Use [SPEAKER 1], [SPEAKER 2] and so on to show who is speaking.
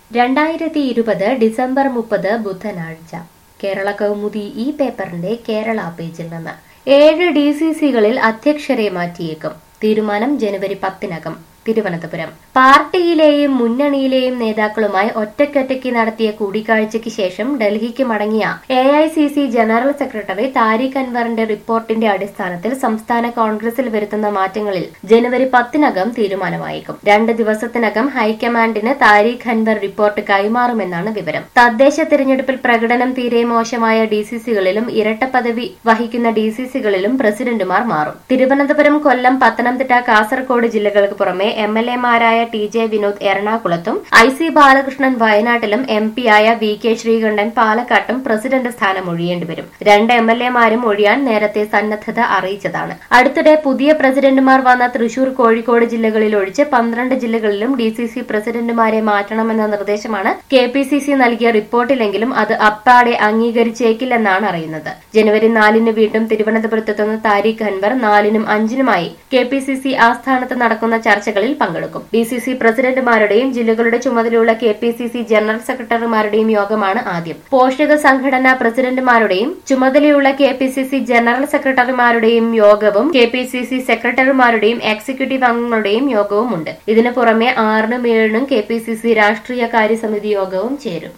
[SPEAKER 1] രണ്ടായിരത്തി ഇരുപത് ഡിസംബർ മുപ്പത് ബുധനാഴ്ച കേരള കൗമുദി ഈ പേപ്പറിന്റെ കേരള പേജിൽ നിന്ന് ഏഴ് ഡി സി സികളിൽ അധ്യക്ഷരെ മാറ്റിയേക്കും തീരുമാനം ജനുവരി പത്തിനകം തിരുവനന്തപുരം പാർട്ടിയിലെയും മുന്നണിയിലെയും നേതാക്കളുമായി ഒറ്റയ്ക്കൊറ്റയ്ക്ക് നടത്തിയ കൂടിക്കാഴ്ചയ്ക്ക് ശേഷം ഡൽഹിക്ക് മടങ്ങിയ A I C C general secretary Tariq അൻവറിന്റെ റിപ്പോർട്ടിന്റെ അടിസ്ഥാനത്തിൽ സംസ്ഥാന കോൺഗ്രസിൽ വരുത്തുന്ന മാറ്റങ്ങളിൽ ജനുവരി പത്തിനകം തീരുമാനമായേക്കും രണ്ട് ദിവസത്തിനകം ഹൈക്കമാൻഡിന് താരിഖ് അൻവർ റിപ്പോർട്ട് കൈമാറുമെന്നാണ് വിവരം തദ്ദേശ തിരഞ്ഞെടുപ്പിൽ പ്രകടനം തീരെ മോശമായ ഡി സി സികളിലും ഇരട്ട പദവി വഹിക്കുന്ന ഡി സി സികളിലും പ്രസിഡന്റുമാർ മാറും തിരുവനന്തപുരം കൊല്ലം പത്തനംതിട്ട കാസർഗോഡ് ജില്ലകൾക്ക് പുറമെ എം എൽ എമാരായ ടി ജെ വിനോദ് എറണാകുളത്തും ഐ സി ബാലകൃഷ്ണൻ വയനാട്ടിലും എം പി ആയ വി കെ ശ്രീകണ്ഠൻ പാലക്കാട്ടും പ്രസിഡന്റ് സ്ഥാനം ഒഴിയേണ്ടിവരും രണ്ട് എം എൽ എമാരും ഒഴിയാൻ നേരത്തെ സന്നദ്ധത അറിയിച്ചതാണ് അടുത്തിടെ പുതിയ പ്രസിഡന്റുമാർ വന്ന തൃശൂർ കോഴിക്കോട് ജില്ലകളിൽ ഒഴിച്ച് പന്ത്രണ്ട് ജില്ലകളിലും ഡി സി സി പ്രസിഡന്റുമാരെ മാറ്റണമെന്ന നിർദ്ദേശമാണ് കെ പി സി സി നൽകിയ റിപ്പോർട്ടിലെങ്കിലും അത് അപ്പാടെ അംഗീകരിച്ചേക്കില്ലെന്നാണ് അറിയുന്നത് ജനുവരി നാലിന് വീണ്ടും തിരുവനന്തപുരത്തെത്തുന്ന താരിഖ് അൻവർ നാലിനും അഞ്ചിനുമായി കെ പി സി സി ആസ്ഥാനത്ത് നടക്കുന്ന ചർച്ചകളിൽ പങ്കെടുക്കും ഡി സി സി പ്രസിഡന്റുമാരുടെയും ജില്ലകളുടെ ചുമതലയുള്ള K P C C general സെക്രട്ടറിമാരുടെയും യോഗമാണ് ആദ്യം പോഷക സംഘടനാ പ്രസിഡന്റുമാരുടെയും ചുമതലയുള്ള K P C C general സെക്രട്ടറിമാരുടെയും യോഗവും കെ പി സി സി സെക്രട്ടറിമാരുടെയും എക്സിക്യൂട്ടീവ് അംഗങ്ങളുടെയും യോഗവും ഉണ്ട് ഇതിനു പുറമെ ആറിനും ഏഴിനും കെ പി സി സി രാഷ്ട്രീയ കാര്യസമിതി യോഗവും ചേരും